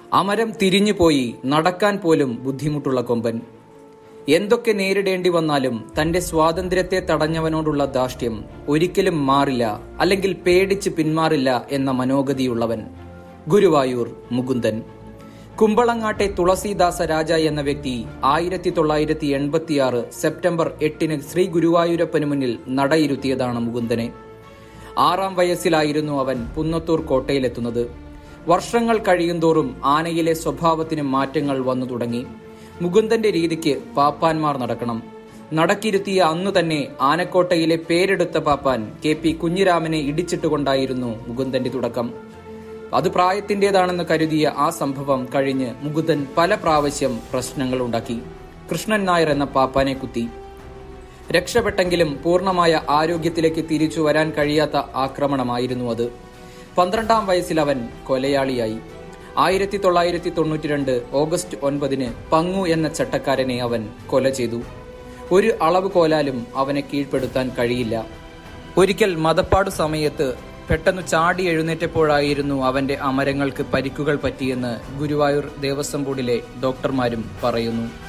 അമരം തിരിഞ്ഞുപോയി നടക്കാൻ പോലും ബുദ്ധിമുട്ടുള്ള കൊമ്പൻ എന്തൊക്കെ നേരിടേണ്ടി വന്നാലും തന്റെ സ്വാതന്ത്ര്യത്തെ തടഞ്ഞവനോടുള്ള ധാർഷ്ട്യം ഒരിക്കലും മാറില്ല അല്ലെങ്കിൽ പേടിച്ച് പിന്മാറില്ല എന്ന മനോഗതിയുള്ളവൻ ഗുരുവായൂർ മുകുന്ദൻ കുമ്പളങ്ങാട്ടെ തുളസീദാസ രാജ എന്ന വ്യക്തി ആയിരത്തി തൊള്ളായിരത്തി എൺപത്തിയാറ് സെപ്റ്റംബർ എട്ടിന് ശ്രീ ഗുരുവായൂരപ്പന് മുന്നിൽ നടയിരുത്തിയതാണ് മുകുന്ദനെ ആറാം വയസ്സിലായിരുന്നു അവൻ പുന്നത്തൂർ കോട്ടയിലെത്തുന്നത് വർഷങ്ങൾ കഴിയുന്തോറും ആനയിലെ സ്വഭാവത്തിന് മാറ്റങ്ങൾ വന്നു തുടങ്ങി മുകുന്ദന്റെ രീതിക്ക് പാപ്പാന്മാർ നടക്കണം നടക്കിരുത്തിയ അന്നു തന്നെ ആനക്കോട്ടയിലെ പേരെടുത്ത പാപ്പാൻ കെ പി കുഞ്ഞിരാമനെ ഇടിച്ചിട്ടുകൊണ്ടായിരുന്നു മുകുന്ദന്റെ തുടക്കം അത് പ്രായത്തിന്റേതാണെന്ന് കരുതിയ ആ സംഭവം കഴിഞ്ഞ് മുകുന്ദൻ പല പ്രാവശ്യം പ്രശ്നങ്ങൾ ഉണ്ടാക്കി കൃഷ്ണൻ നായർ എന്ന പാപ്പാനെ കുത്തി രക്ഷപ്പെട്ടെങ്കിലും പൂർണ്ണമായ ആരോഗ്യത്തിലേക്ക് തിരിച്ചു വരാൻ കഴിയാത്ത ആക്രമണമായിരുന്നു അത് പന്ത്രണ്ടാം വയസ്സിൽ അവൻ കൊലയാളിയായി ആയിരത്തി തൊള്ളായിരത്തി തൊണ്ണൂറ്റി രണ്ട് ഓഗസ്റ്റ് ഒൻപതിന് പങ്ങു എന്ന ചട്ടക്കാരനെ അവൻ കൊല ചെയ്തു ഒരു അളവ് കോലാലും അവനെ കീഴ്പ്പെടുത്താൻ കഴിയില്ല ഒരിക്കൽ മതപ്പാട് സമയത്ത് പെട്ടെന്ന് ചാടി എഴുന്നേറ്റപ്പോഴായിരുന്നു അവന്റെ അമരങ്ങൾക്ക് പരിക്കുകൾ പറ്റിയെന്ന് ഗുരുവായൂർ ദേവസ്വം ബോർഡിലെ ഡോക്ടർമാരും പറയുന്നു